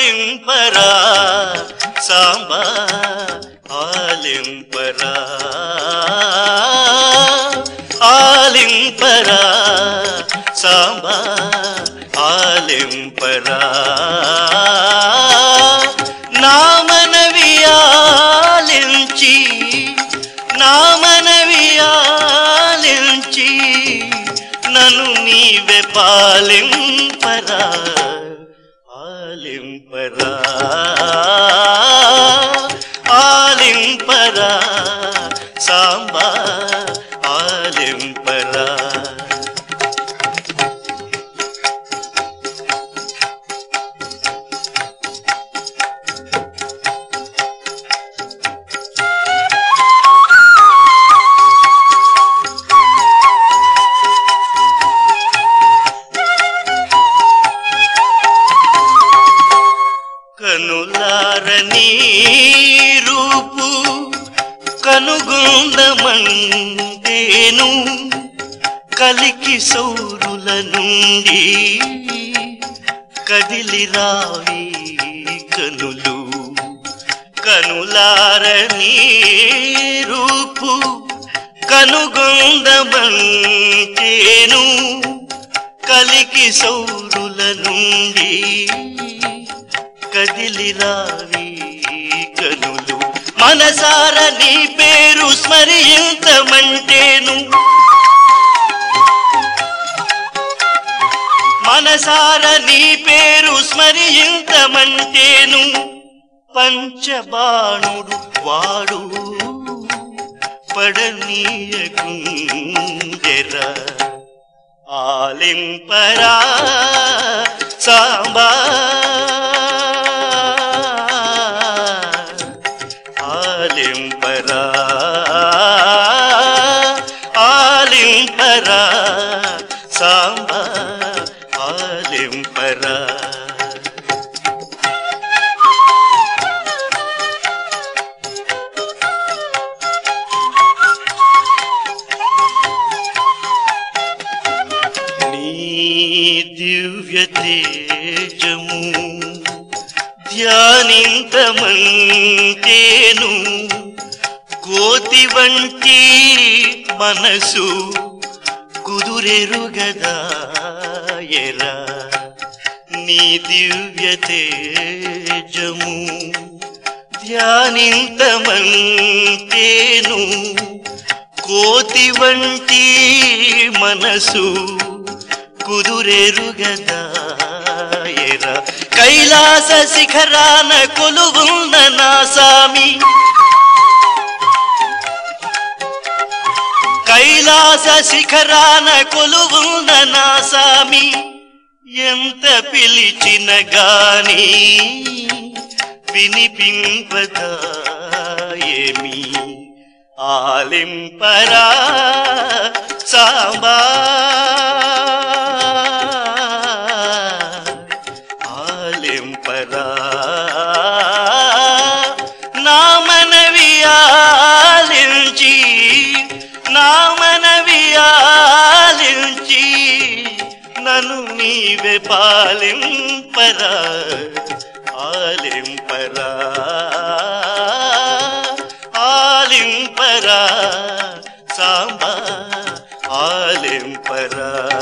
ఆలింపరా సాంబా ఆలింపరా ఆలింపరా సాంబా ఆలింపరా నా మనవి ఆలించి నా మనవి ఆలించి నన్ను నీవే పాలింపరా ఆలింపరా ఆలింపరా సాంబా ఆలింపరా కనులారని రూపు కనుగొందమంటేను కలికి సౌరుల నుండి కదిలి రావి కనులు కనులారని రూపు కనుగొందమంటేను కలికి సౌరుల నుండి కదిలి రావి కనులు మనసార నీ పేరు స్మరించమంటేను మనసార నీ పేరు స్మరించమంటేను పంచబాణుడు వాడు పడనీయకుంజర ఆలింపరా సాంబా ఆలింపరా ఆలింపరా సాంబా ఆలింపరా నీ దివ్య తేజము ధ్యానింతమంటేను కోతి వంటి మనసు కుదురెరుగదా ఎరా నీ దివ్య తేజము ధ్యానింతమంటేను కోతి వంటి మనసు కుదురెరుగదాయర కైలాస శిఖరాన కొలువున్న నా సామి కైలాస శిఖరాన కొలువున్న నా సామి ఎంత పిలిచిన గాని వినిపింపదా ఏమి ఆలింపరా సాంబా ఆలింపరా నా మనవి ఆలించి నా మనవి ఆలించి నన్ను నీవే పాలింపరా ఆలింపరా ఆలింపరా సాంబా ఆలింపరా